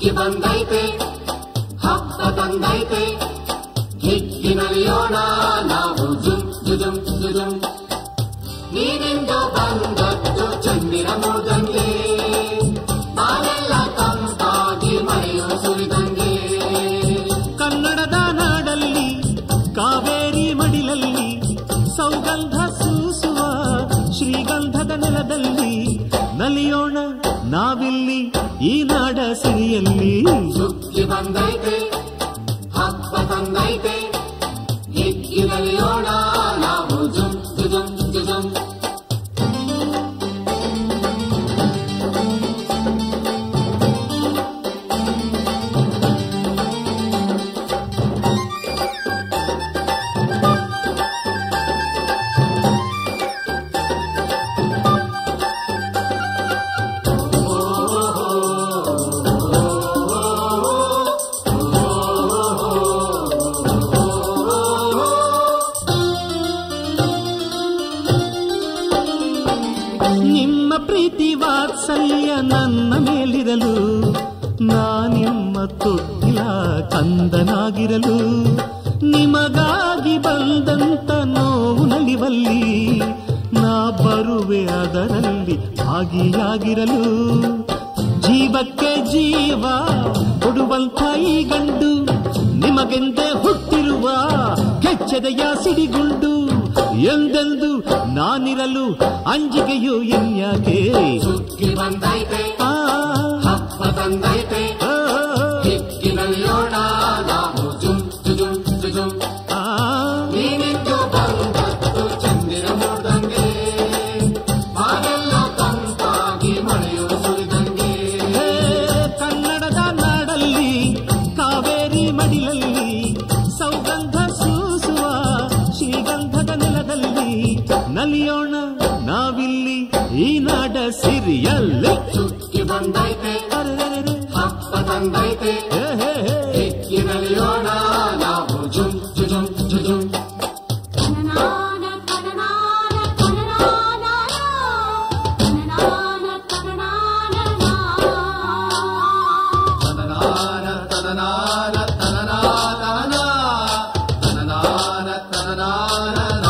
ಸುಗ್ಗಿ ಬಂದೈತೆ ಹಬ್ಬ ಬಂದೈತೆ ಹಿಗ್ಗಿನಲಿಯೋಣ ನಾವು ಜುಮ್ ಜುಜುಮ್ ಜುಜುಮ್ ನೀನಿಂದು ಬಂದದ್ದು ಚಂದಿರ ಮೂದಂಗೆ ನಾನೆಲ್ಲ ತಂಪಾಗಿ ಮಳೆಯು ಸುರಿದಂಗೆ ಕನ್ನಡದ ನಾಡಲ್ಲಿ ಕಾವೇರಿ ಮಡಿಲಲ್ಲಿ ಸೌಗಂಧ ಸೂಸುವ ಶ್ರೀಗಂಧದ ನೆಲದಲ್ಲಿ ನಲಿಯೋಣ ನಾವಿಲ್ಲಿ ಈ ನಾಡ ಸಿರಿಯಲ್ಲಿ ಸುಗ್ಗಿ ಬಂದೈತೆ ಹಬ್ಬ ಬಂದೈತೆ ಹಿಗ್ಗಿನಲಿಯೋಣ ನಾವು ಜುಮ್ ಜುಜುಮ್ ಜುಜುಮ್ ನಿಮ್ಮ ಪ್ರೀತಿ ವಾತ್ಸಲ್ಯ ನನ್ನ ಮೇಲಿರಲು ನಾನಿಮ್ಮ ತೊಟ್ಟಿಲ ಕಂದನಾಗಿರಲು ನಿಮಗಾಗಿ ಬಂದಂತ ನೋವು ನಲಿವಲ್ಲಿ ನಾ ಬರುವೆ ಅದರಲ್ಲಿ ಭಾಗಿಯಾಗಿರಲು ಜೀವಕ್ಕೆ ಜೀವ ಕೊಡುವಂಥ ಈ ಗಂಡು ನಿಮಗೆಂದೇ ಹುಟ್ಟಿರುವ ಕೆಚ್ಚದೆಯ ಸಿಡಿಗುಂಡು ಎಂದೆಂದು ನಾನಿರಲು ಅಂಜಿಕೆಯು ಎನ್ಯಾಕೆ ಸುಗ್ಗಿ ಬಂದೈತೆ ಆ, ಹಬ್ಬ ಬಂದೈತೆ ಆ, ಹಿಗ್ಗಿನಲಿಯೋಣ ನಾವು ಜುಮ್ ಜುಜುಮ್ ಜುಜುಮ್ ಆ, ನೀನಿಂದು ಬಂದದ್ದು ಚಂದಿರ ಮೂದಂಗೆ ಮಾಗೆಲ್ಲ ತಂಪಾಗಿ ಮಳೆಯು ಸುರಿದಂಗೆ ಹೇ, ಕನ್ನಡದ ನಾಡಲ್ಲಿ ಕಾವೇರಿ ಮಡಿಲಲ್ಲಿ ಸೌಗಂಧ ಸೂಸುವ ಶ್ರೀಗಂಧದ ನೆಲದಲ್ಲಿ ನಲಿಯೋಣ ನಾವಿಲ್ಲಿ ಈ ನಾಡ ಸಿರಿಯಲ್ಲಿ ಸುಗ್ಗಿ ಬಂದೈತೆ ಅರೆರೆರೆ, ಹಬ್ಬ ಬಂದೈತೆ ಹೇ, ಹೇ, ಹೇ. ಹಿಗ್ಗಿನಲಿಯೋಣ ನಾವು ಜುಮ್ ಜುಜುಮ್ ಜುಜುಮ್ ತನನಾನ ತನನಾನ ತನನಾನ ತನನಾನ ತನನಾನ ತನನಾನ ತನನಾನ ತನನಾನ ತನನಾನ ತನನಾನ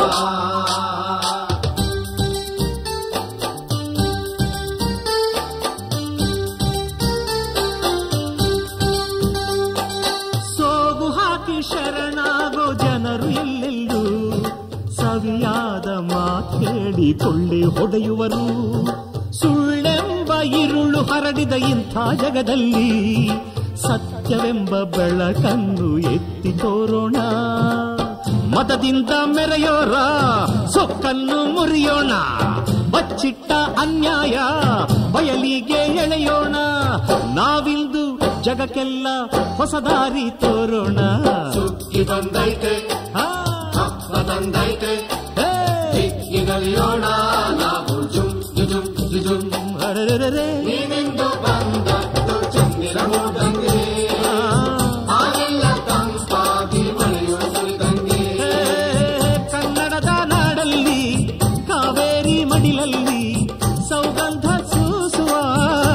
ಸೋಗು ಹಾಕಿ ಶರಣಾಗೋ ಜನರು ಎಲ್ಲೆಲ್ಲೂ ಸವಿಯಾದ ಮಾತೇಳಿ ಕೊಳ್ಳಿ ಹೊಡೆಯುವರು ಸುಳ್ಳೆಂಬ ಇರುಳು ಹರಡಿದ ಇಂಥ ಜಗದಲ್ಲಿ ಸತ್ಯವೆಂಬ ಬೆಳಕನ್ನು ಎತ್ತಿ ತೋರೋಣ ಮತದಿಂದ ಮೆರೆಯೋರ ಸೊಕ್ಕನ್ನು ಮುರಿಯೋಣ ಬಚ್ಚಿಟ್ಟ ಅನ್ಯಾಯ ಬಯಲಿಗೆ ಎಳೆಯೋಣ ನಾವಿಂದು ಜಗಕ್ಕೆಲ್ಲ ಹೊಸ ದಾರಿ ತೋರೋಣ ಸುಗ್ಗಿ ಬಂದೈತೆ ಆ, ಹಬ್ಬ ಬಂದೈತೆ ಹೇ, ಹಿಗ್ಗಿನಲಿಯೋಣ ನಾವು ಜುಮ್ ಜುಜುಮ್ ಜುಜುಮ್ ಅರೆರೆರೆರೆ, ನೀನಿಂದು ಬಂದದ್ದು ಚಂದಿರ ಮೂದಂಗೆ ಆ, ಹಾಗೆಲ್ಲ ತಂಪಾಗಿ ಮಳೆಯು ಸುರಿದಂಗೆ ಹೇ, ಕನ್ನಡದ ನಾಡಲ್ಲಿ ಕಾವೇರಿ ಮಡಿಲಲ್ಲಿ ಸೌಗಂಧ ಸೂಸುವ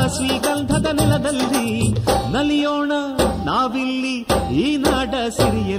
ಶ್ರೀಗಂಧದ ನೆಲದಲ್ಲಿ ನಲಿಯೋಣ ನಾವಿಲ್ಲಿ ಈ ನಾಡ ಸಿರಿಯ